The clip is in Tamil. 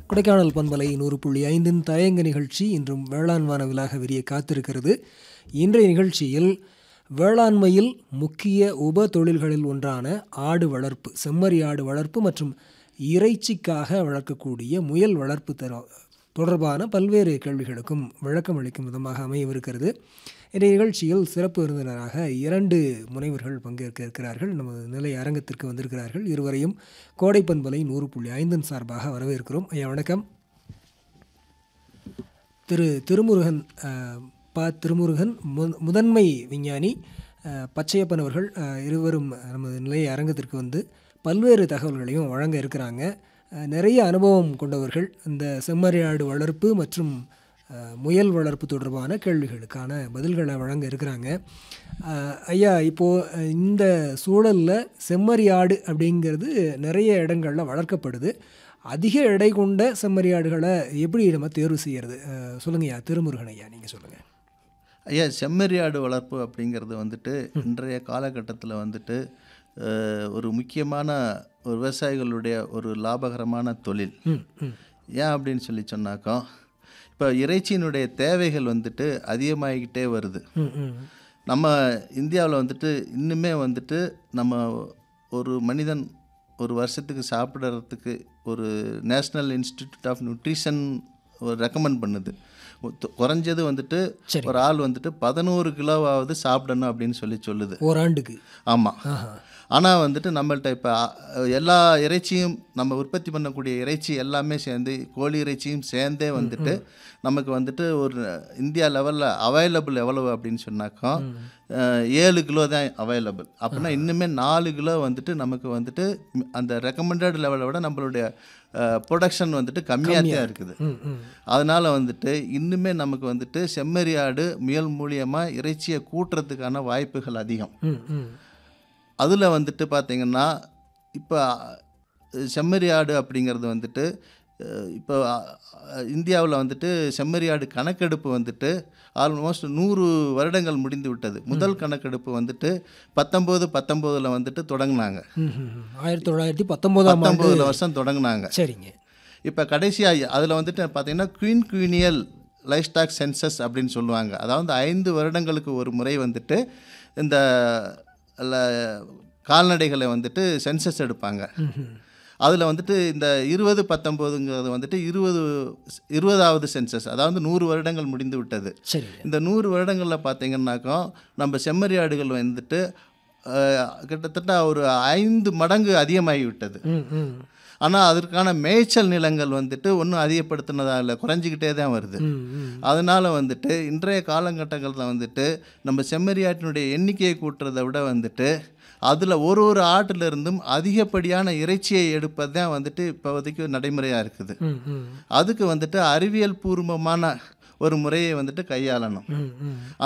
கொடைக்கானல் பண்பலை நூறு புள்ளி ஐந்தின் தயங்க நிகழ்ச்சி இன்றும் வேளாண் வானவிலாக விரிய காத்திருக்கிறது இன்றைய நிகழ்ச்சியில் வேளாண்மையில் முக்கிய உப தொழில்களில் ஒன்றான ஆடு வளர்ப்பு செம்மறி ஆடு வளர்ப்பு மற்றும் இறைச்சிக்காக வளர்க்கக்கூடிய முயல் வளர்ப்பு தர தொடர்பான பல்வேறு கேள்விகளுக்கும் விளக்கம் அளிக்கும் விதமாக அமையவிருக்கிறது இன்றைய நிகழ்ச்சியில் சிறப்பு விருந்தினராக இரண்டு முனைவர்கள் பங்கேற்க இருக்கிறார்கள் நமது நிலை அரங்கத்திற்கு வந்திருக்கிறார்கள் இருவரையும் கோடை பண்பலை நூறு புள்ளி ஐந்தின் சார்பாக வரவேற்கிறோம் ஐயா வணக்கம் திரு திருமுருகன் அஹ், ப திருமுருகன் மு- முதன்மை விஞ்ஞானி அஹ், பச்சையப்பன் அவர்கள் அஹ், இருவரும் நமது நிலைய அரங்கத்திற்கு வந்து பல்வேறு தகவல்களையும் வழங்க இருக்கிறாங்க அஹ், நிறைய அனுபவம் கொண்டவர்கள் இந்த செம்மறியாடு வளர்ப்பு மற்றும் அஹ், முயல் வளர்ப்பு தொடர்பான கேள்விகளுக்கான பதில்களை வழங்க இருக்கிறாங்க அஹ், ஐயா இப்போது இந்த சூழலில் செம்மறியாடு அப்படிங்கிறது நிறைய இடங்களில் வளர்க்கப்படுது அதிக எடை கொண்ட செம்மறியாடுகளை எப்படி நம்ம தேர்வு செய்யறது அஹ், சொல்லுங்கய்யா திருமுருகன் ஐயா நீங்கள் சொல்லுங்கள் ஐயா செம்மறியாடு வளர்ப்பு அப்படிங்கிறது வந்துட்டு இன்றைய காலகட்டத்தில் வந்துட்டு அஹ், ஒரு முக்கியமான ஒரு விவசாயிகளுடைய ஒரு லாபகரமான தொழில் ம் ம் ஏன் அப்படின்னு சொல்லி சொன்னாக்கா இப்போ இறைச்சியினுடைய தேவைகள் வந்துட்டு அதிகமாகிக்கிட்டே வருது ம் ம் நம்ம இந்தியாவில் வந்துட்டு இன்னுமே வந்துட்டு நம்ம ஒரு மனிதன் ஒரு வருஷத்துக்கு சாப்பிட்றதுக்கு ஒரு நேஷ்னல் இன்ஸ்டிடியூட் ஆஃப் நியூட்ரிஷன் ஒரு ரெக்கமெண்ட் பண்ணுது கு- குறைஞ்சது வந்துட்டு சரி. ஒரு ஆள் வந்துட்டு பதினோரு கிலோவாவது சாப்பிடணும் அப்படின்னு சொல்லி சொல்லுது ஓராண்டுக்கு ஆமாம் ஆஹா ஆனால் வந்துட்டு நம்மள்ட்ட இப்போ எல்லா இறைச்சியும் நம்ம உற்பத்தி பண்ணக்கூடிய இறைச்சி எல்லாமே சேர்ந்து கோழி இறைச்சியும் சேர்ந்தே வந்துட்டு நமக்கு வந்துட்டு ஒரு இந்தியா லெவலில் அவைலபிள் எவ்வளவு அப்படின்னு சொன்னாக்கா அஹ், ஏழு கிலோ தான் அவைலபிள் அப்படின்னா இன்னுமே நாலு கிலோ வந்துட்டு நமக்கு வந்துட்டு ம், அந்த ரெக்கமெண்டட் லெவலை விட நம்மளுடைய ப்ரொடக்ஷன் வந்துட்டு கம்மியாக தான் இருக்குது ம் ம் அதனால் வந்துட்டு இன்னுமே நமக்கு வந்துட்டு செம்மறியாடு முயல் மூலியமாக இறைச்சியை கூட்டுறதுக்கான வாய்ப்புகள் அதிகம் ம் ம் அதில் வந்துட்டு பார்த்தீங்கன்னா இப்போ செம்மறி ஆடு அப்படிங்கிறது வந்துட்டு அஹ், இப்போ இந்தியாவில் வந்துட்டு செம்மறி ஆடு கணக்கெடுப்பு வந்துட்டு ஆல்மோஸ்ட் நூறு வருடங்கள் முடிந்து விட்டது முதல் கணக்கெடுப்பு வந்துட்டு பத்தொம்போது பத்தொம்போதில் வந்துட்டு தொடங்கினாங்க ம் ம் ம். ஆயிரத்தி தொள்ளாயிரத்தி பத்தொம்போதாம் ஆண்டு பத்தொம்போதில் வருஷம் தொடங்கினாங்க சரிங்க இப்போ கடைசியாக அதில் வந்துட்டு பார்த்தீங்கன்னா quin quinquennial livestock census அப்படின்னு சொல்லுவாங்க அதாவது ஐந்து வருடங்களுக்கு ஒரு முறை வந்துட்டு இந்த ல- கால்நடைகளை வந்துட்டு சென்சஸ் எடுப்பாங்க ம் ம் அதில் வந்துட்டு இந்த இருபது பத்தொம்போதுங்கிறது வந்துட்டு இருபது இருபதாவது சென்சஸ் அதாவது நூறு வருடங்கள் முடிந்து விட்டது சரிங்க இந்த நூறு வருடங்களில் பார்த்தீங்கன்னாக்கா நம்ம செம்மறியாடுகள் வந்துட்டு அஹ், கிட்டத்தட்ட ஒரு ஐந்து மடங்கு அதிகமாகி விட்டது ம் ம் ஆனால் அதற்கான மேய்ச்சல் நிலங்கள் வந்துட்டு ஒன்றும் அதிகப்படுத்தினதா இல்லை குறைஞ்சிக்கிட்டே தான் வருது ம் ம் அதனால் வந்துட்டு இன்றைய காலகட்டங்களில் வந்துட்டு நம்ம செம்மறியாட்டினுடைய எண்ணிக்கையை கூட்டுறதை விட வந்துட்டு அதில் ஒரு ஒரு ஆட்டிலிருந்தும் அதிகப்படியான இறைச்சியை எடுப்பது தான் வந்துட்டு இப்போதைக்கு நடைமுறையாக இருக்குது ம் ம் அதுக்கு வந்துட்டு அறிவியல் பூர்வமான ஒரு முறையை வந்துட்டு கையாளணும் ம் ம்